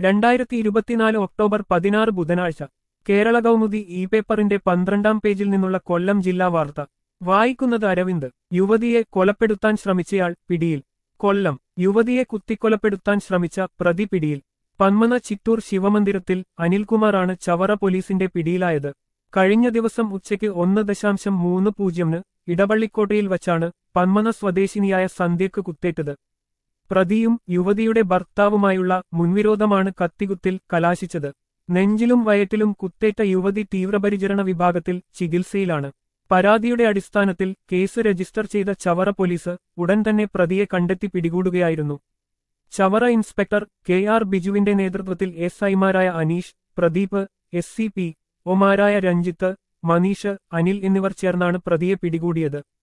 രണ്ടായിരത്തി ഇരുപത്തിനാല് ഒക്ടോബർ പതിനാറ് ബുധനാഴ്ച കേരള കൗമുദി ഇ പേപ്പറിന്റെ പന്ത്രണ്ടാം പേജിൽ നിന്നുള്ള കൊല്ലം ജില്ലാ വാർത്ത വായിക്കുന്നത് അരവിന്ദ് യുവതിയെ കൊലപ്പെടുത്താൻ ശ്രമിച്ചയാൾ പിടിയിൽ കൊല്ലം യുവതിയെ കുത്തിക്കൊലപ്പെടുത്താൻ ശ്രമിച്ച പ്രതി പിടിയിൽ പന്മന ചിറ്റൂർ ശിവമന്ദിരത്തിൽ അനിൽകുമാറാണ് ചവറ പോലീസിന്റെ പിടിയിലായത് കഴിഞ്ഞ ദിവസം ഉച്ചയ്ക്ക് ഒന്ന് ദശാംശം മൂന്ന് പൂജ്യമിന് ഇടവള്ളിക്കോട്ടയിൽ വച്ചാണ് പന്മന സ്വദേശിനിയായ സന്ധ്യക്ക് കുത്തേറ്റത് പ്രതിയും യുവതിയുടെ ഭർത്താവുമായുള്ള മുൻവിരോധമാണ് കത്തികുത്തിൽ കലാശിച്ചത് നെഞ്ചിലും വയറ്റിലും കുത്തേറ്റ യുവതി തീവ്രപരിചരണ വിഭാഗത്തിൽ ചികിത്സയിലാണ് പരാതിയുടെ അടിസ്ഥാനത്തിൽ കേസ് രജിസ്റ്റർ ചെയ്ത ചവറ പോലീസ് ഉടൻ തന്നെ പ്രതിയെ കണ്ടെത്തി പിടികൂടുകയായിരുന്നു ചവറ ഇൻസ്പെക്ടർ കെ ആർ ബിജുവിന്റെ നേതൃത്വത്തിൽ എസ് ഐമാരായ Aneesh Pradeep S C P ഒമാരായ രഞ്ജിത്ത് മനീഷ് അനിൽ എന്നിവർ ചേർന്നാണ് പ്രതിയെ പിടികൂടിയത്